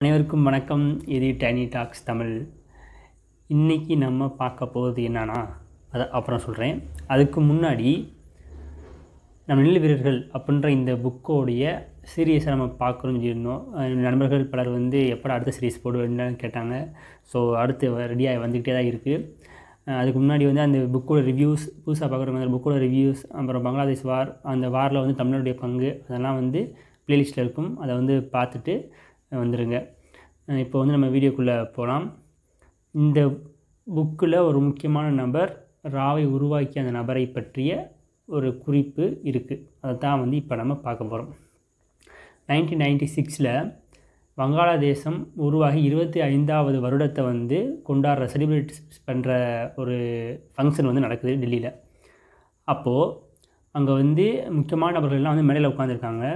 அனைவருக்கும் வணக்கம் இது டைனி டாக்ஸ் தமிழ் இன்றைக்கி நம்ம பார்க்க போகிறது என்னன்னா அதை அப்புறம் சொல்கிறேன் அதுக்கு முன்னாடி நம்ம நெல் வீரர்கள் அப்படின்ற இந்த புக்கோடைய சீரியஸை நம்ம பார்க்கணும்னு சொல்லியிருந்தோம் அஹ் நண்பர்கள் பலர் வந்து எப்படா அடுத்த சீரியஸ் போடுவேன்னு கேட்டாங்க ஸோ அடுத்து ரெடியாக வந்துக்கிட்டே தான் இருக்குது அதுக்கு முன்னாடி வந்து அந்த புக்கோட ரிவ்யூஸ் புதுசாக பார்க்குறவங்க அந்த புக்கோட ரிவ்யூஸ் அப்புறம் பங்களாதேஷ் வார் அந்த வாரில் வந்து தமிழருடைய பங்கு அதெல்லாம் வந்து ப்ளேலிஸ்ட்டில் இருக்கும் அதை வந்து பார்த்துட்டு வந்துடுங்க அஹ் இப்போ வந்து நம்ம வீடியோக்குள்ளே போகலாம் இந்த புக்கில் ஒரு முக்கியமான நபர் ராவை உருவாக்கிய அந்த நபரை பற்றிய ஒரு குறிப்பு இருக்குது அதை தான் வந்து இப்போ நம்ம பார்க்க போகிறோம் நைன்டீன் நைன்டி சிக்ஸில் வங்காளதேசம் உருவாகி இருபத்தி ஐந்தாவது வருடத்தை வந்து கொண்டாடுற செலிப்ரேட் பண்ணுற ஒரு ஃபங்க்ஷன் வந்து நடக்குது டெல்லியில் அப்போது அங்கே வந்து முக்கியமான நபர்கள் எல்லாம் வந்து மேடையில் உட்காந்துருக்காங்க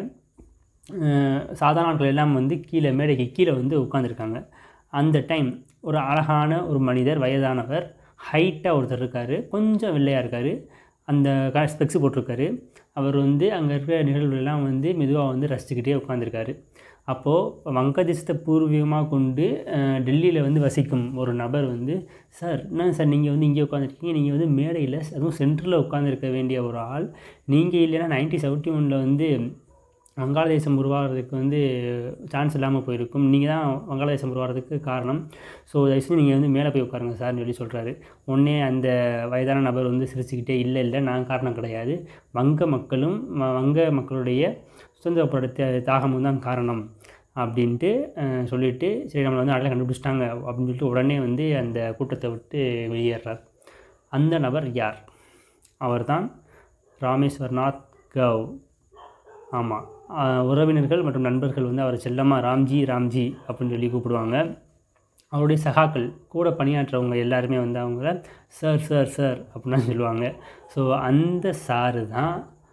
சாதாரண ஆட்கள் எல்லாம் வந்து கீழே மேடைக்கு கீழே வந்து உட்காந்துருக்காங்க அந்த டைம் ஒரு அழகான ஒரு மனிதர் வயதானவர் ஹைட்டாக ஒருத்தர் இருக்கார் கொஞ்சம் வெள்ளையாக இருக்கார் அந்த க ஸ்பெக்ஸ் போட்டிருக்காரு அவர் வந்து அங்கே இருக்கிற நிகழ்வுகளெல்லாம் வந்து மெதுவாக வந்து ரசிச்சுக்கிட்டே உட்காந்துருக்காரு அப்போது வங்கதேசத்தை பூர்வீகமாக கொண்டு அஹ், டெல்லியில் வந்து வசிக்கும் ஒரு நபர் வந்து சார் என்ன சார் நீங்கள் வந்து இங்கே உட்காந்துருக்கீங்க நீங்கள் வந்து மேடையில் அதுவும் சென்டரில் உட்காந்துருக்க வேண்டிய ஒரு ஆள் நீங்கள் இல்லைன்னா நைன்டீன் செவன்ட்டி ஒனில் வந்து வங்காளதேசம் உருவாகிறதுக்கு வந்து சான்ஸ் இல்லாமல் போயிருக்கும் நீங்கள் தான் வங்காளதேசம் உருவாகிறதுக்கு காரணம் ஸோ தயவுசெய்து நீங்கள் வந்து மேலே போய் உட்காருங்க சார்னு சொல்லி சொல்கிறாரு உடனே அந்த வயதான நபர் வந்து சிரிச்சுக்கிட்டே இல்லை இல்லை நான் காரணம் கிடையாது வங்க மக்களும் ம- வங்க மக்களுடைய சுதந்திர போராட்ட தாகமும் தான் காரணம் அப்படின்ட்டு அஹ், சொல்லிட்டு சரி நம்மளை வந்து அடையாளம் கண்டுபிடிச்சிட்டாங்க அப்படின்னு சொல்லிட்டு உடனே வந்து அந்த கூட்டத்தை விட்டு வெளியேறார் அந்த நபர் யார் அவர்தான் ராமேஸ்வர்நாத் கவ் ஆமாம் உறவினர்கள் மற்றும் நண்பர்கள் வந்து அவரை செல்லமாக ராம்ஜி ராம்ஜி அப்படின்னு சொல்லி கூப்பிடுவாங்க அவருடைய சகாக்கள் கூட பணியாற்றவங்க எல்லாருமே வந்து அவங்கள சார் சார் சார் அப்படின்னு சொல்லுவாங்க ஸோ அந்த சாரு தான்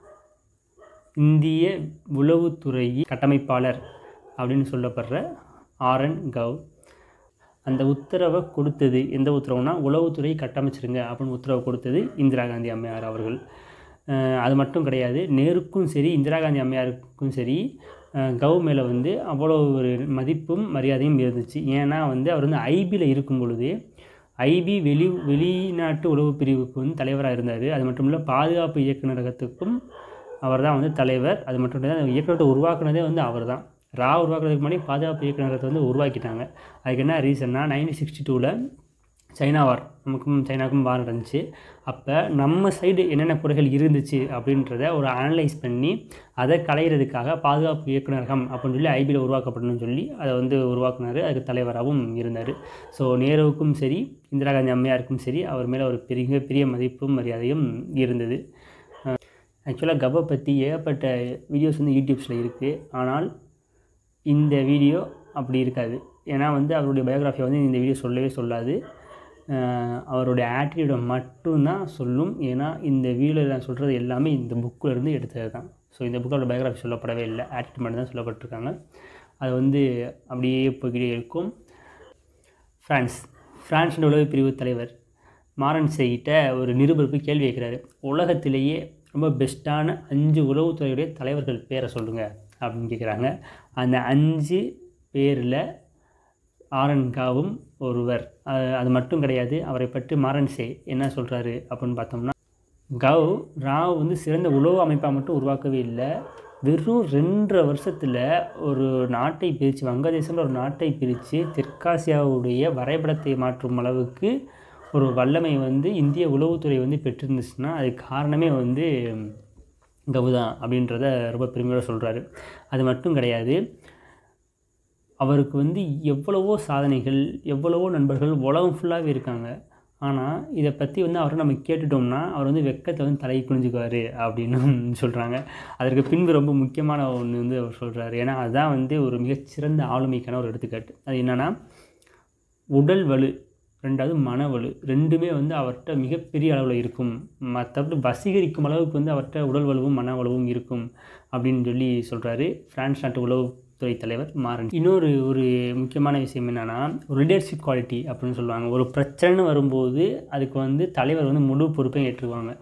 இந்திய உளவுத்துறை கட்டமைப்பாளர் அப்படின்னு சொல்லப்படுற ஆர்என் கவ் அந்த உத்தரவை கொடுத்தது எந்த உத்தரவுனா உளவுத்துறை கட்டமைச்சிருங்க அப்படின்னு உத்தரவு கொடுத்தது இந்திரா காந்தி அம்மையார் அவர்கள் அஹ் அது மட்டும் கிடையாது நேருக்கும் சரி இந்திரா காந்தி அம்மையாருக்கும் சரி அஹ் கவ் மேலே வந்து அவ்வளோ ஒரு மதிப்பும் மரியாதையும் இருந்துச்சு ஏன்னா வந்து அவர் வந்து ஐபியில் இருக்கும் பொழுது ஐபி வெளி வெளிநாட்டு உளவு பிரிவுக்கு வந்து தலைவராக இருந்தார் அது மட்டும் இல்லை பாதுகாப்பு இயக்குநரகத்துக்கும் அவர் தான் வந்து தலைவர் அது மட்டும் இல்லை அந்த இயக்குநரத்தை உருவாக்குனதே வந்து அவர் தான் ரா உருவாக்குறதுக்கு முன்னாடி பாதுகாப்பு இயக்குநரகத்தை வந்து உருவாக்கிட்டாங்க அதுக்கு என்ன ரீசன்னா நைன்டீன் சிக்ஸ்டி டூவில் சைனா வார் நமக்கும் சைனாவுக்கும் வார் நடந்துச்சு அப்போ நம்ம சைடு என்னென்ன குறைகள் இருந்துச்சு அப்படின்றத ஒரு அனலைஸ் பண்ணி அதை களையிறதுக்காக பாதுகாப்பு இயக்குநரகம் அப்படின்னு சொல்லி ஐபியில் உருவாக்கப்படணும்னு சொல்லி அதை வந்து உருவாக்குனார் அதுக்கு தலைவராகவும் இருந்தார் ஸோ நேருவுக்கும் சரி இந்திரா காந்தி அம்மையாருக்கும் சரி அவர் மேலே ஒரு பெரிய பெரிய மதிப்பும் மரியாதையும் இருந்தது ஆக்சுவலாக கவை பற்றி ஏகப்பட்ட வீடியோஸ் வந்து யூடியூப்ஸில் இருக்குது ஆனால் இந்த வீடியோ அப்படி இருக்காது ஏன்னா வந்து அவருடைய பயோகிராஃபியை வந்து இந்த வீடியோ சொல்லவே சொல்லாது அஹ் அவருடைய ஆட்டிடியூடை மட்டும்தான் சொல்லும் ஏன்னா இந்த வீடியோவில் நான் சொல்கிறது எல்லாமே இந்த புக்கில் இருந்து எடுத்தது தான் ஸோ இந்த புக்கோட பயோகிராஃபி சொல்லப்படவே இல்லை ஆட்டிடியூட் மட்டும் தான் சொல்லப்பட்டிருக்காங்க அது வந்து அப்படியே போய்கிட்டே இருக்கும் ஃப்ரான்ஸ் ஃப்ரான்ஸோட உளவு பிரிவு தலைவர் மாரன் செய்கிட்ட ஒரு நிருபருக்கு கேள்வி கேட்குறாரு உலகத்திலேயே ரொம்ப பெஸ்ட்டான அஞ்சு உளவுத்துறையுடைய தலைவர்கள் பேரை சொல்லுங்கள் அப்படின்னு கேட்குறாங்க அந்த அஞ்சு பேரில் ஆரன்காவும் ஒருவர் அது அது மட்டும் கிடையாது அவரை பற்றி மாரன்சே என்ன சொல்கிறாரு அப்படின்னு பார்த்தோம்னா கவ் ராவ் வந்து சிறந்த உளவு அமைப்பாக மட்டும் உருவாக்கவே இல்லை வெறும் ரெண்டரை வருஷத்தில் ஒரு நாட்டை பிரித்து வங்கதேசம்ல ஒரு நாட்டை பிரித்து தெற்காசியாவுடைய வரைபடத்தை மாற்றும் அளவுக்கு ஒரு வல்லமை வந்து இந்திய உளவுத்துறை வந்து பெற்றிருந்துச்சுன்னா அதுக்கு காரணமே வந்து கவு தான் அப்படின்றத ரொம்ப பெருமையோட சொல்கிறாரு அது மட்டும் கிடையாது அவருக்கு வந்து எவ்வளவோ சாதனைகள் எவ்வளவோ நண்பர்கள் உலகம் ஃபுல்லாகவே இருக்காங்க ஆனால் இதை பற்றி வந்து அவரை நம்ம கேட்டுட்டோம்னா அவர் வந்து வெக்கத்தை வந்து தலை குனிஞ்சுக்குவார் அப்படின்னு சொல்கிறாங்க அதற்கு பின்பு ரொம்ப முக்கியமான ஒன்று வந்து அவர் சொல்கிறாரு ஏன்னா அதுதான் வந்து ஒரு மிகச்சிறந்த ஆளுமைக்கான ஒரு எடுத்துக்காட்டு அது என்னென்னா உடல் வலு ரெண்டாவது மன வலு ரெண்டுமே வந்து அவர்கிட்ட மிகப்பெரிய அளவில் இருக்கும் மற்றபடி வசீகரிக்கும் அளவுக்கு வந்து அவர்கிட்ட உடல் வலுவும் மன வலுவும் இருக்கும் அப்படின்னு சொல்லி சொல்கிறாரு பிரான்ஸ் நாட்டு உளவுத்துறை தலைவர் மாறன் இன்னொரு ஒரு முக்கியமான விஷயம் என்னென்னா லீடர்ஷிப் குவாலிட்டி அப்படின்னு சொல்லுவாங்க ஒரு பிரச்சனைன்னு வரும்போது அதுக்கு வந்து தலைவர் வந்து முழு பொறுப்பையும் ஏற்றுக்குவாங்க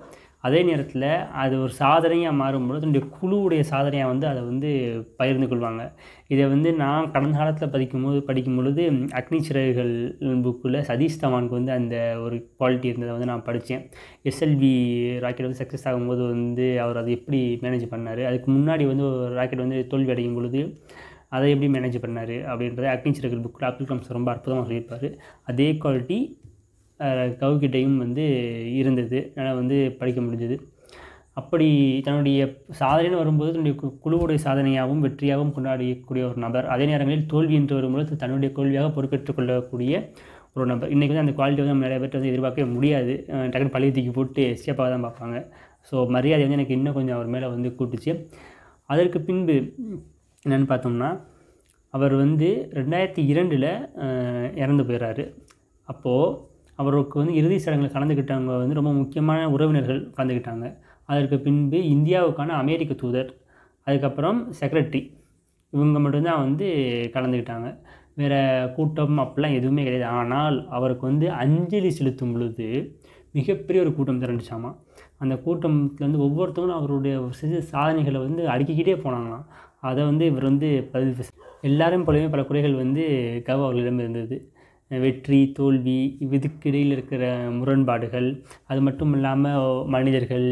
அதே நேரத்தில் அது ஒரு சாதனையாக மாறும்பொழுது தன்னுடைய குழுவுடைய சாதனையாக வந்து அதை வந்து பகிர்ந்து கொள்வாங்க இதை வந்து நான் கடந்த காலத்தில் படிக்கும்போது படிக்கும் பொழுது அக்னி சிறகுகள் புக்கில் சதீஷ் தவானுக்கு வந்து அந்த ஒரு குவாலிட்டி இருந்ததை வந்து நான் படித்தேன் எஸ்எல்வி ராக்கெட் வந்து சக்ஸஸ் ஆகும்போது வந்து அவர் அதை எப்படி மேனேஜ் பண்ணார் அதுக்கு முன்னாடி வந்து ஒரு ராக்கெட் வந்து தோல்வி அடையும் பொழுது அதை எப்படி மேனேஜ் பண்ணார் அப்படின்றத அக்னி சிறகுகள் புக்கில் அப்துல் கலாம் சார் ரொம்ப அற்புதமாக சொல்லியிருப்பார் அதே குவாலிட்டி கவுகிட்டையும் வந்து இருந்தது என்னால் வந்து படிக்க முடிஞ்சது அப்படி தன்னுடைய சாதனைன்னு வரும்போது தன்னுடைய கு- குழுவுடைய சாதனையாகவும் வெற்றியாகவும் கொண்டாடக்கூடிய ஒரு நபர் அதே நேரங்களில் தோல்வி என்று வரும்பொழுது தன்னுடைய தோல்வியாக பொறுப்பேற்றுக் கொள்ளக்கூடிய ஒரு நபர் இன்றைக்கி வந்து அந்த குவாலிட்டி வந்து நம்ம நிறைய பேர்ட்ட வந்து எதிர்பார்க்கவே முடியாது அஹ் டக்குனு பழைய தூக்கி போட்டு எஸ்கேப்பாக தான் பார்ப்பாங்க ஸோ மரியாதை வந்து எனக்கு இன்னும் கொஞ்சம் அவர் மேலே வந்து கூட்டுச்சு அதற்கு பின்பு என்னென்னு பார்த்தோம்னா அவர் வந்து ரெண்டாயிரத்தி இரண்டில் இறந்து போயிடுறாரு அப்போது அவருக்கு வந்து இறுதி சடங்கில் கலந்துக்கிட்டவங்க வந்து ரொம்ப முக்கியமான உறவினர்கள் கலந்துக்கிட்டாங்க அதற்கு பின்பு இந்தியாவுக்கான அமெரிக்க தூதர் அதுக்கப்புறம் செக்ரட்டரி இவங்க மட்டும்தான் வந்து கலந்துக்கிட்டாங்க வேறு கூட்டம் அப்படிலாம் எதுவுமே கிடையாது ஆனால் அவருக்கு வந்து அஞ்சலி செலுத்தும் பொழுது மிகப்பெரிய ஒரு கூட்டம் திரண்டுச்சாமா அந்த கூட்டத்தில் வந்து ஒவ்வொருத்தவங்களும் அவருடைய செஞ்ச சாதனைகளை வந்து அடுக்கிக்கிட்டே போனாங்களாம் அதை வந்து இவர் வந்து பதிவு செ- எல்லாரும் போலவே பல குறைகள் வந்து கவ் அவர்களிடம் இருந்தது வெற்றி தோல்வி இதுக்கு இடையில் இருக்கிற முரண்பாடுகள் அது மட்டும் இல்லாமல் மனிதர்கள்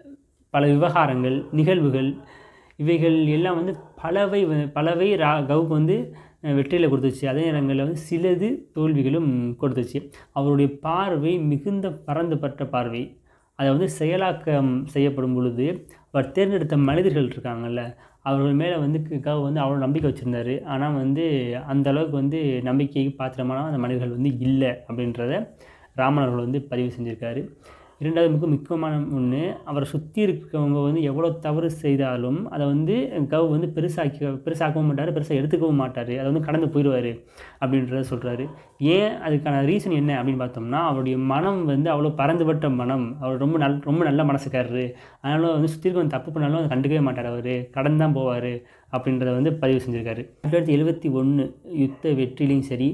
பல விவகாரங்கள் நிகழ்வுகள் இவைகள் எல்லாம் வந்து பலவை வ- பலவை ரா கவுக்கு வந்து வெற்றியில் கொடுத்துச்சு அதே நேரங்களில் வந்து சிலது தோல்விகளும் கொடுத்துச்சு அவருடைய பார்வை மிகுந்த பரந்துபட்ட பார்வை அதை வந்து செயலாக்கம் செய்யப்படும் பொழுது அவர் தேர்ந்தெடுத்த மனிதர்கள் இருக்காங்கல்ல அவர்கள் மேலே வந்து கவ் வந்து அவ்வளோ நம்பிக்கை வச்சுருந்தாரு ஆனால் வந்து அந்த அளவுக்கு வந்து நம்பிக்கைக்கு பாத்திரமான அந்த மனிதர்கள் வந்து இல்லை அப்படின்றத ராமன் அவர்கள் வந்து பதிவு செஞ்சுருக்காரு இரண்டாவது மிக முக்கியமான ஒன்று அவரை சுற்றி இருக்கவங்க வந்து எவ்வளோ தவறு செய்தாலும் அதை வந்து கவ் வந்து பெருசாக்கி பெருசாக்கவும் மாட்டார் பெருசாக எடுத்துக்கவும் மாட்டார் அதை வந்து கடந்து போயிடுவார் அப்படின்றத சொல்கிறாரு ஏன் அதுக்கான ரீசன் என்ன அப்படின்னு பார்த்தோம்னா அவருடைய மனம் வந்து அவ்வளோ பறந்துபட்ட மனம் அவர் ரொம்ப நல் ரொம்ப நல்ல மனசுக்காரரு அதனால் வந்து சுற்றி இருக்கவங்க தப்பு பண்ணாலும் அதை கண்டுக்கவே மாட்டார் அவர் கடந்து தான் போவார் அப்படின்றத வந்து பதிவு செஞ்சுருக்காரு ஆயிரத்தி தொள்ளாயிரத்தி எழுபத்தி ஒன்று யுத்த வெற்றிலையும் சரி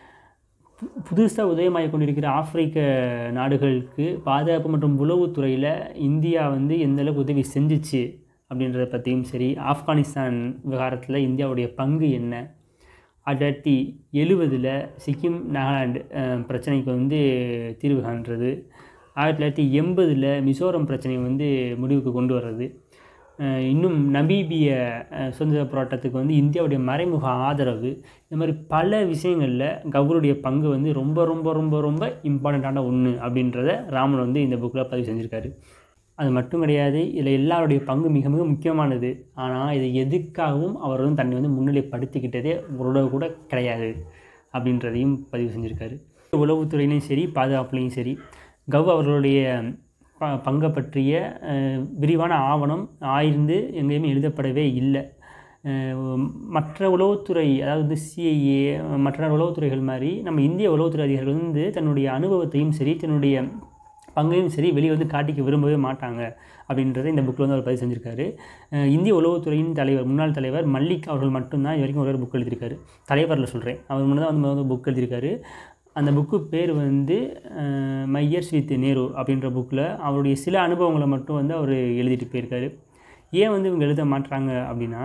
புதுசாக உதயமாகி கொண்டிருக்கிற ஆப்பிரிக்க நாடுகளுக்கு பாதுகாப்பு மற்றும் உளவுத்துறையில் இந்தியா வந்து எந்த அளவுக்கு உதவி செஞ்சுச்சு அப்படின்றத பற்றியும் சரி ஆப்கானிஸ்தான் விவகாரத்தில் இந்தியாவுடைய பங்கு என்ன ஆயிரத்தி தொள்ளாயிரத்தி எழுவதில் சிக்கிம் நாகாலாந்து அஹ், பிரச்சனைக்கு வந்து தீர்வு காண்றது ஆயிரத்தி தொள்ளாயிரத்தி எண்பதில் மிசோரம் பிரச்சனையை வந்து முடிவுக்கு கொண்டு வர்றது அஹ் இன்னும் நமீபிய அஹ், சுதந்திர போராட்டத்துக்கு வந்து இந்தியாவுடைய மறைமுக ஆதரவு இந்த மாதிரி பல விஷயங்களில் கவுருடைய பங்கு வந்து ரொம்ப ரொம்ப ரொம்ப ரொம்ப இம்பார்ட்டண்ட்டான ஒன்று அப்படின்றத ராமன் வந்து இந்த புக்கில் பதிவு செஞ்சுருக்காரு அது மட்டும் கிடையாது இதில் எல்லாருடைய பங்கு மிக மிக முக்கியமானது ஆனால் இது எதுக்காகவும் அவர் வந்து தன்னை வந்து முன்னிலைப்படுத்திக்கிட்டதே ஒரு கூட கிடையாது அப்படின்றதையும் பதிவு செஞ்சுருக்காரு உளவுத்துறையிலையும் சரி பாதுகாப்புலையும் சரி கவ் அவர்களுடைய ப பங்கை பற்றிய அஹ், விரிவான ஆவணம் ஆய்ந்து எங்கேயுமே எழுதப்படவே இல்லை அஹ், மற்ற உளவுத்துறை அதாவது சிஐஏ மற்ற உளவுத்துறைகள் மாதிரி நம்ம இந்திய உளவுத்துறை அதிகாரிகள் வந்து தன்னுடைய அனுபவத்தையும் சரி தன்னுடைய பங்கையும் சரி வெளியே வந்து காட்டிக்க விரும்பவே மாட்டாங்க அப்படின்றத இந்த புக்கில் வந்து அவர் பதிவு செஞ்சுருக்காரு அஹ், இந்திய உளவுத்துறையின் தலைவர் முன்னாள் தலைவர் மல்லிக் அவர்கள் மட்டும்தான் இது வரைக்கும் ஒரு புக் எழுதியிருக்காரு தலைவரில் சொல்கிறேன் அவர் முன்னே தான் வந்து புக் எழுதியிருக்காரு அந்த புக்கு பேர் வந்து மை இயர்ஸ் வித் நேரு அப்படின்ற புக்கில் அவருடைய சில அனுபவங்களை மட்டும் வந்து அவர் எழுதிட்டு போயிருக்காரு ஏன் வந்து இவங்க எழுத மாட்றாங்க அப்படின்னா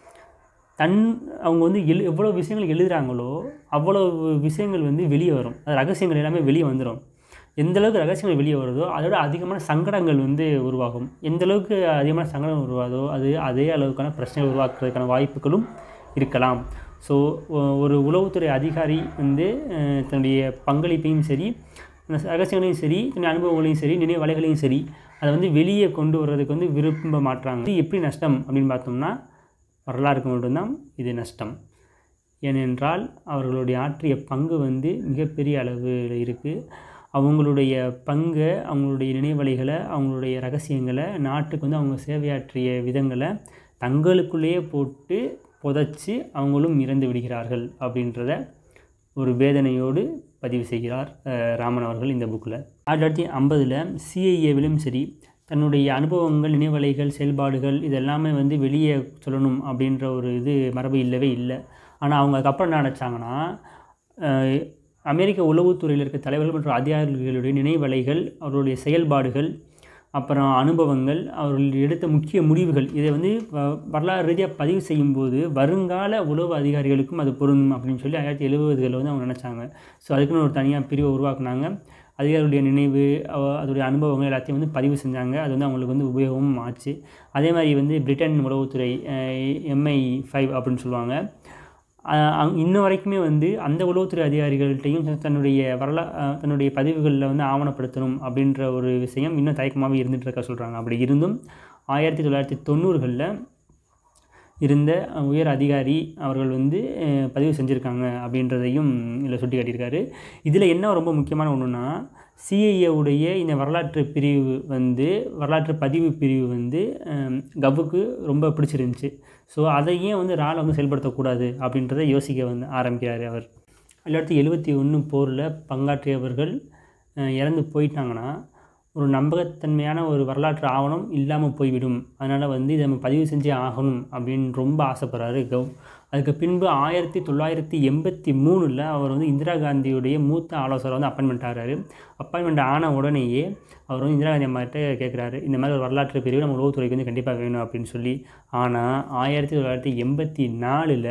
தன் அவங்க வந்து எழு எவ்வளோ விஷயங்கள் எழுதுகிறாங்களோ அவ்வளோ விஷயங்கள் வந்து வெளியே வரும் அது ரகசியங்கள் எல்லாமே வெளியே வந்துடும் எந்த அளவுக்கு ரகசியங்கள் வெளியே வருதோ அதோட அதிகமான சங்கடங்கள் வந்து உருவாகும் எந்த அளவுக்கு அதிகமான சங்கடம் உருவாதோ அது அதே அளவுக்கான பிரச்சனைகள் உருவாக்குறதுக்கான வாய்ப்புகளும் இருக்கலாம் ஸோ ஒரு உளவுத்துறை அதிகாரி வந்து அஹ், தன்னுடைய பங்களிப்பையும் சரி அந்த ரகசியங்களையும் சரி தன்னுடைய அனுபவங்களையும் சரி நினைவலைகளையும் சரி அதை வந்து வெளியே கொண்டு வர்றதுக்கு வந்து விரும்ப மாட்றாங்க இது எப்படி நஷ்டம் அப்படின்னு பார்த்தோம்னா வரலாறுக்கு மட்டும்தான் இது நஷ்டம் ஏனென்றால் அவர்களுடைய ஆற்றிய பங்கு வந்து மிகப்பெரிய அளவில் இருக்குது அவங்களுடைய பங்கை அவங்களுடைய நினைவலைகளை அவங்களுடைய ரகசியங்களை நாட்டுக்கு வந்து அவங்க சேவையாற்றிய விதங்களை தங்களுக்குள்ளேயே போட்டு புதைச்சி அவங்களும் இறந்து விடுகிறார்கள் அப்படின்றத ஒரு வேதனையோடு பதிவு செய்கிறார் அஹ், ராமன் அவர்கள் இந்த புக்கில் ஆயிரத்தி தொள்ளாயிரத்தி ஐம்பதில் சிஐஏவிலும் சரி தன்னுடைய அனுபவங்கள் நினைவலைகள் செயல்பாடுகள் இதெல்லாமே வந்து வெளியே சொல்லணும் அப்படின்ற ஒரு இது மரபு இல்லவே இல்லை ஆனால் அவங்க அதுக்கப்புறம் என்ன நினச்சாங்கன்னா அஹ், அமெரிக்க உளவுத்துறையில் இருக்க தலைவர்கள் மற்றும் அதிகாரிகளுடைய நினைவலைகள் அவர்களுடைய செயல்பாடுகள் அப்புறம் அனுபவங்கள் அவர்கள் எடுத்த முக்கிய முடிவுகள் இதை வந்து வ- வரலாறு ரீதியாக பதிவு செய்யும்போது வருங்கால உளவு அதிகாரிகளுக்கும் அது பொருந்தும் அப்படின்னு சொல்லி ஆயிரத்தி எழுபதுகளில் வந்து அவங்க நினச்சாங்க ஸோ அதுக்குன்னு ஒரு தனியாக பிரிவை உருவாக்குனாங்க அதிகாரிகளுடைய நினைவு அவ- அதோடைய அனுபவங்கள் எல்லாத்தையும் வந்து பதிவு செஞ்சாங்க அது வந்து அவங்களுக்கு வந்து உபயோகமும் ஆச்சு அதே மாதிரி வந்து பிரிட்டன் உளவுத்துறை எம்ஐ ஃபைவ் அப்படின்னு சொல்லுவாங்க அஹ் அங் இன்ன வரைக்குமே வந்து அந்த உளவுத்துறை அதிகாரிகள்கிட்டையும் தன்னுடைய வரலா அஹ் தன்னுடைய பதிவுகளில் வந்து ஆவணப்படுத்தணும் அப்படின்ற ஒரு விஷயம் இன்னும் தயக்கமாகவே இருந்துட்டு இருக்க சொல்கிறாங்க அப்படி இருந்தும் ஆயிரத்தி தொள்ளாயிரத்தி தொண்ணூறுகளில் இருந்த உயர் அதிகாரி அவர்கள் வந்து அஹ், பதிவு செஞ்சுருக்காங்க அப்படின்றதையும் இதில் சுட்டி காட்டியிருக்காரு இதில் என்ன ரொம்ப முக்கியமான ஒன்றுனா சிஐஏவுடைய இந்த வரலாற்று பிரிவு வந்து வரலாற்று பதிவு பிரிவு வந்து அஹ், கவ்வுக்கு ரொம்ப பிடிச்சிருந்துச்சு ஸோ அதை ஏன் வந்து ராலை வந்து செயல்படுத்தக்கூடாது அப்படின்றத யோசிக்க வந்து ஆரம்பிக்கிறார் அவர் ஆயிரத்தி எழுபத்தி ஒன்று போரில் பங்காற்றியவர்கள் அஹ், இறந்து போயிட்டாங்கன்னா ஒரு நம்பகத்தன்மையான ஒரு வரலாற்று ஆவணம் இல்லாமல் போய்விடும் அதனால் வந்து இதை நம்ம பதிவு செஞ்சே ஆகணும் அப்படின்னு ரொம்ப ஆசைப்படுறாரு கவ் அதுக்கு பின்பு ஆயிரத்தி தொள்ளாயிரத்தி எண்பத்தி மூணில் அவர் வந்து இந்திரா காந்தியுடைய மூத்த ஆலோசகரை வந்து அப்பாயின்மெண்ட் ஆகிறாரு அப்பாயின்மெண்ட் ஆன உடனேயே அவர் வந்து இந்திரா காந்தி அம்மாட்ட கேட்குறாரு இந்த மாதிரி ஒரு வரலாற்று பிரிவு நம்ம உளவுத்துறைக்கு வந்து கண்டிப்பாக வேணும் அப்படின்னு சொல்லி ஆனால் ஆயிரத்தி தொள்ளாயிரத்தி எண்பத்தி நாலில்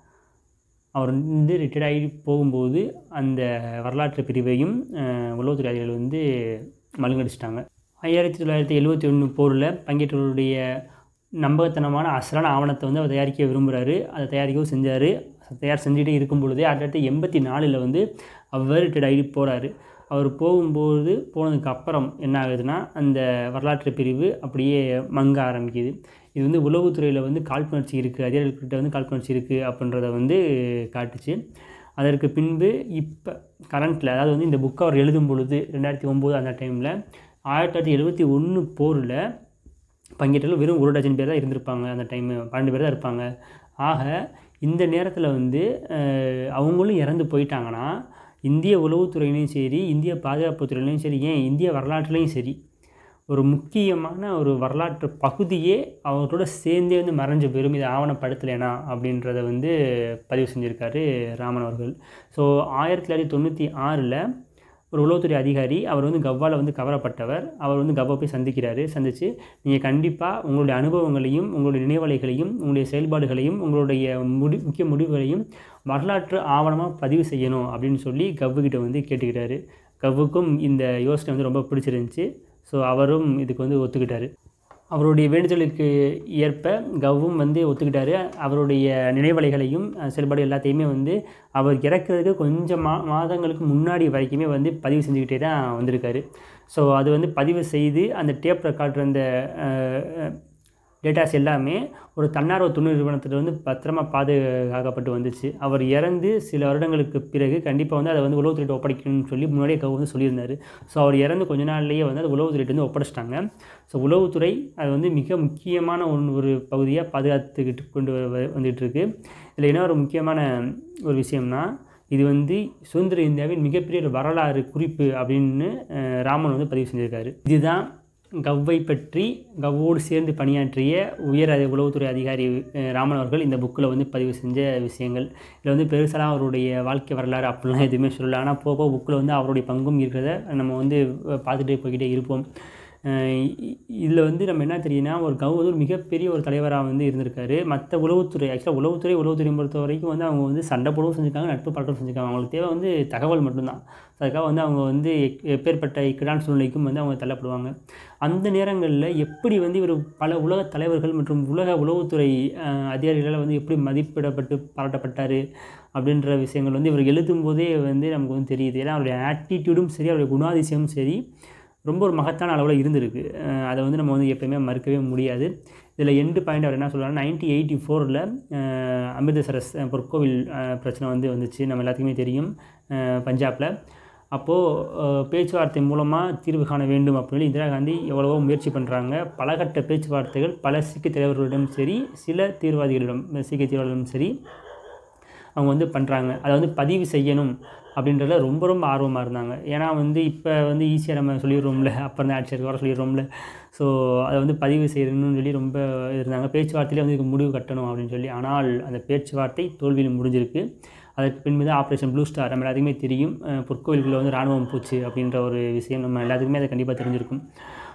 அவர் வந்து ரிட்டையர்ட் ஆகி போகும்போது அந்த வரலாற்று பிரிவையும் அஹ், உளவுத்துறை அதிகாரிகள் வந்து மழுங்கடிச்சிட்டாங்க ஆயிரத்தி தொள்ளாயிரத்தி எழுபத்தி ஒன்று போரில் பங்கேற்றவருடைய நம்பகத்தனமான அசலான ஆவணத்தை வந்து அவர் தயாரிக்க விரும்புகிறாரு அதை தயாரிக்கவும் செஞ்சார் தயார் செஞ்சுட்டே இருக்கும் பொழுதே ஆயிரத்தி தொள்ளாயிரத்தி எண்பத்தி நாலில் வந்து அவர் ரிட்டையர்ட் ஆகி போகிறாரு அவர் போகும்போது போனதுக்கு அப்புறம் என்ன ஆகுதுன்னா அந்த வரலாற்று பிரிவு அப்படியே மங்க ஆரம்பிக்குது இது வந்து உளவுத்துறையில் வந்து காழ்ப்புணர்ச்சி இருக்குது அதிகாரிகள்கிட்ட வந்து காழ்ப்புணர்ச்சி இருக்குது அப்படின்றத வந்து காட்டுச்சு அதற்கு பின்பு இப்போ கரண்ட்டில் அதாவது வந்து இந்த புக் அவர் எழுதும் பொழுது ரெண்டாயிரத்தி ஒம்பது அந்த டைமில் ஆயிரத்தி தொள்ளாயிரத்தி எழுபத்தி ஒன்று போரில் பங்கேற்றல வெறும் ஒரு டஜன் பேர் தான் இருந்திருப்பாங்க அந்த டைமு பன்னெண்டு பேர் தான் இருப்பாங்க ஆக இந்த நேரத்தில் வந்து அஹ், அவங்களும் இறந்து போயிட்டாங்கன்னா இந்திய உளவுத்துறையிலையும் சரி இந்திய பாதுகாப்புத்துறையிலையும் சரி ஏன் இந்திய வரலாற்றுலையும் சரி ஒரு முக்கியமான ஒரு வரலாற்று பகுதியே அவர்களோட சேர்ந்தே வந்து மறைஞ்சு போயிரும் இதை ஆவணப்படுத்தலைனா அப்படின்றத வந்து பதிவு செஞ்சுருக்காரு ராமன் அவர்கள் ஸோ ஆயிரத்தி தொள்ளாயிரத்தி தொண்ணூற்றி ஆறில் ஒரு உளவுத்துறை அதிகாரி அவர் வந்து கவ்வால வந்து கவரப்பட்டவர் அவர் வந்து கவ்வா போய் சந்திக்கிறாரு சந்தித்து நீங்கள் கண்டிப்பாக உங்களுடைய அனுபவங்களையும் உங்களுடைய நினைவலைகளையும் உங்களுடைய செயல்பாடுகளையும் உங்களுடைய முடி முக்கிய முடிவுகளையும் வரலாற்று ஆவணமாக பதிவு செய்யணும் அப்படின்னு சொல்லி கவ்வுக்கிட்ட வந்து கேட்டுக்கிட்டாரு கவ்வுக்கும் இந்த யோசனை வந்து ரொம்ப பிடிச்சிருந்துச்சி ஸோ அவரும் இதுக்கு வந்து ஒத்துக்கிட்டாரு அவருடைய வேண்டுதலுக்கு ஏற்ப கவ்வும் வந்து ஒத்துக்கிட்டாரு அவருடைய நினைவலைகளையும் அஹ், செயல்பாடு எல்லாத்தையுமே வந்து அவர் இறக்குறதுக்கு கொஞ்சம் மா மாதங்களுக்கு முன்னாடி வரைக்குமே வந்து பதிவு செஞ்சுக்கிட்டே தான் வந்திருக்காரு ஸோ அது வந்து பதிவு செய்து அந்த டேப் ரெக்கார்டர் அந்த டேட்டாஸ் எல்லாமே ஒரு தன்னார்வ துணை நிறுவனத்தில் வந்து பத்திரமா பாதுகாக்கப்பட்டு வந்துச்சு அவர் இறந்து சில வருடங்களுக்கு பிறகு கண்டிப்பாக வந்து அதை வந்து உளவுத்துறையிட்ட ஒப்படைக்கணும்னு சொல்லி முன்னாடியே கவு வந்து சொல்லியிருந்தார் ஸோ அவர் இறந்து கொஞ்ச நாள்லேயே வந்து அது உளவுத்துறையிட்ட வந்து ஒப்படைச்சிட்டாங்க ஸோ உளவுத்துறை அது வந்து மிக முக்கியமான ஒன்று ஒரு பகுதியாக பாதுகாத்துக்கிட்டு கொண்டு வ- வந்துட்டு இருக்கு இதில் என்ன ஒரு முக்கியமான ஒரு விஷயம்னா இது வந்து சுதந்திர இந்தியாவின் மிகப்பெரிய ஒரு வரலாறு குறிப்பு அப்படின்னு அஹ், ராமன் வந்து பதிவு செஞ்சிருக்காரு இதுதான் கவ்வை பற்றி கவ்வோடு சேர்ந்து பணியாற்றிய உயர் அதி- உளவுத்துறை அதிகாரி அஹ், ராமன் அவர்கள் இந்த புக்கில் வந்து பதிவு செஞ்ச விஷயங்கள் இதில் வந்து பெருசாலாம் அவருடைய வாழ்க்கை வரலாறு அப்படிலாம் எதுவுமே சொல்லல ஆனால் போக போக புக்கில் வந்து அவருடைய பங்கும் இருக்கிறத நம்ம வந்து அஹ், பார்த்துட்டே போய்கிட்டே இருப்போம் இதில் வந்து நம்ம என்ன தெரியுதுன்னா ஒரு கவு வந்து ஒரு மிகப்பெரிய ஒரு தலைவராக வந்து இருந்திருக்காரு மற்ற உளவுத்துறை ஆக்சுவலாக உளவுத்துறை உளவுத்துறை பொறுத்த வரைக்கும் வந்து அவங்க வந்து சண்டை போடவும் செஞ்சுருக்காங்க நட்பு பழக்கம் செஞ்சுருக்காங்க அவங்களுக்கு தேவை வந்து தகவல் மட்டும்தான் ஸோ அதுக்காக வந்து அவங்க வந்து எக்- எப்பேற்பட்ட இக்கடான சூழ்நிலைக்கும் வந்து அவங்க தள்ளப்படுவாங்க அந்த நேரங்களில் எப்படி வந்து இவர் பல உலக தலைவர்கள் மற்றும் உலக உளவுத்துறை அஹ், அதிகாரிகளால் வந்து எப்படி மதிப்பிடப்பட்டு பாராட்டப்பட்டார் அப்படின்ற விஷயங்கள் வந்து இவர் எழுதும்போதே வந்து நமக்கு வந்து தெரியுது ஏன்னா அவருடைய ஆட்டிடியூடும் சரி அவருடைய குணாதிசயமும் சரி ரொம்ப ஒரு மகத்தான அளவில் இருந்திருக்கு அஹ் அதை வந்து நம்ம வந்து எப்பயுமே மறுக்கவே முடியாது இதில் எண்டு பாயிண்ட் அவர் என்ன சொல்கிறாரு நைன்டீன் எயிட்டி ஃபோரில் அமிர்தசரஸ் அஹ், பொற்கோவில் அஹ், பிரச்சனை வந்து வந்துச்சு நம்ம எல்லாத்துக்குமே தெரியும் பஞ்சாபில் அப்போது பேச்சுவார்த்தை மூலமாக தீர்வு காண வேண்டும் அப்படின்னு இந்திரா காந்தி எவ்வளவோ முயற்சி பண்ணுறாங்க பலகட்ட பேச்சுவார்த்தைகள் பல சீக்கிய தலைவர்களிடம் சரி சில தீவிரவாதிகளிடம் சீக்கிய தீவிரவாதிகளிடம் சரி அவங்க வந்து பண்ணுறாங்க அதை வந்து பதிவு செய்யணும் அப்படின்றதுல ரொம்ப ரொம்ப ஆர்வமாக இருந்தாங்க ஏன்னா வந்து இப்போ வந்து ஈஸியாக நம்ம சொல்லிடுறோம்ல அப்போ இருந்த ஆட்சியருக்கு வர சொல்லிடுறோம்ல ஸோ அதை வந்து பதிவு செய்யணும்னு சொல்லி ரொம்ப இருந்தாங்க பேச்சுவார்த்தையிலே வந்து இதுக்கு முடிவு கட்டணும் அப்படின்னு சொல்லி ஆனால் அந்த பேச்சுவார்த்தை தோல்வியில் முடிஞ்சிருக்கு அதற்கு பின்பு தான் ஆப்ரேஷன் ப்ளூ ஸ்டார் நம்ம எல்லாத்துக்குமே தெரியும் அஹ் பொற்கோவிலுக்குள்ள வந்து ராணுவம் போச்சு அப்படின்ற ஒரு விஷயம் நம்ம எல்லாத்துக்குமே அதை கண்டிப்பாக தெரிஞ்சிருக்கும்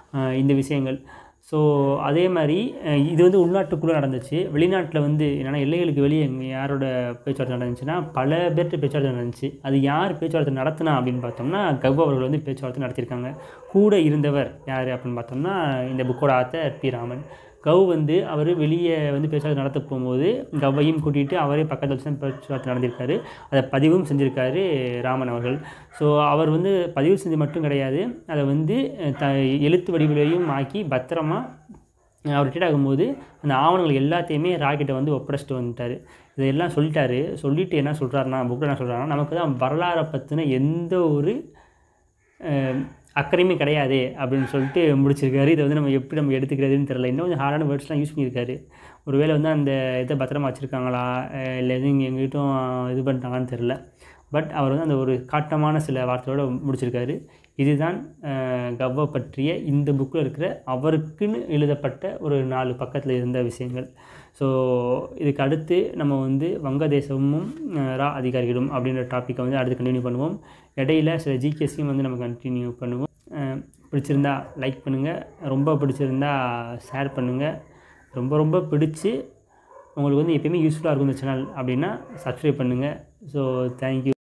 அஹ் இந்த விஷயங்கள் ஸோ அதே மாதிரி அஹ் இது வந்து உள்நாட்டுக்குள்ளே நடந்துச்சு வெளிநாட்டில் வந்து என்னென்னா எல்லைகளுக்கு வெளியே எங்க- யாரோட பேச்சுவார்த்தை நடந்துச்சுன்னா பல பேர்கிட்ட பேச்சுவார்த்தை நடந்துச்சு அது யார் பேச்சுவார்த்தை நடத்தினா அப்படின்னு பார்த்தோம்னா கவ் அவர்கள் வந்து பேச்சுவார்த்தை நடத்தியிருக்காங்க கூட இருந்தவர் யார் அப்படின்னு பார்த்தோம்னா இந்த புக்கோட ஆத்தர் பி ராமன் கவ் வந்து அவர் வெளியே வந்து பேச்சுவார்த்தை நடத்த போகும்போது கவ்வையும் கூட்டிகிட்டு அவரே பக்கத்தில் வச்சு தான் பேச்சுவார்த்தை நடந்திருக்காரு அதை பதிவும் செஞ்சுருக்காரு ராமன் அவர்கள் ஸோ அவர் வந்து பதிவு செஞ்சு மட்டும் கிடையாது அதை வந்து அஹ், த எழுத்து வடிவிலையும் ஆக்கி பத்திரமா அஹ், அவர் ரிட்டையர்ட் ஆகும்போது அந்த ஆவணங்கள் எல்லாத்தையுமே ராக்கெட்டை வந்து ஒப்படைச்சிட்டு வந்துட்டார் இதையெல்லாம் சொல்லிட்டாரு சொல்லிட்டு என்ன சொல்கிறாருன்னா புக்கில் என்ன சொல்கிறாருன்னா நமக்கு தான் வரலாறை பற்றின எந்த ஒரு அஹ், அக்கறையுமே கிடையாது அப்படின்னு சொல்லிட்டு முடிச்சிருக்காரு இதை வந்து நம்ம எப்படி நம்ம எடுத்துக்கிறதுன்னு தெரில இன்னும் கொஞ்சம் ஹார்டான வேர்ட்ஸ்லாம் யூஸ் பண்ணியிருக்காரு ஒருவேளை வந்து அந்த இதை பத்திரமா வச்சுருக்காங்களா இல்லை எதுவும் எங்கிட்டும் இது பண்ணிட்டாங்கன்னு தெரில பட் அவர் வந்து அந்த ஒரு காட்டமான சில வார்த்தையோட முடிச்சிருக்காரு இதுதான் அஹ், கவ்வை பற்றிய இந்த புக்கில் இருக்கிற அவருக்குன்னு எழுதப்பட்ட ஒரு நாலு பக்கத்தில் இருந்த விஷயங்கள் ஸோ இதுக்கு அடுத்து நம்ம வந்து வங்கதேசமும் அஹ், ரா அதிகாரிகளும் அப்படின்ற டாப்பிக்கை வந்து அடுத்து கண்டினியூ பண்ணுவோம் இடையில சில ஜிகேஸையும் வந்து நம்ம கண்டினியூ பண்ணுவோம் அஹ், பிடிச்சிருந்தா லைக் பண்ணுங்கள் ரொம்ப பிடிச்சிருந்தா ஷேர் பண்ணுங்கள் ரொம்ப ரொம்ப பிடிச்சி உங்களுக்கு வந்து எப்பயுமே யூஸ்ஃபுல்லாக இருக்கும் இந்த சேனல் அப்படின்னா சப்ஸ்கிரைப் பண்ணுங்கள் ஸோ தேங்க்யூ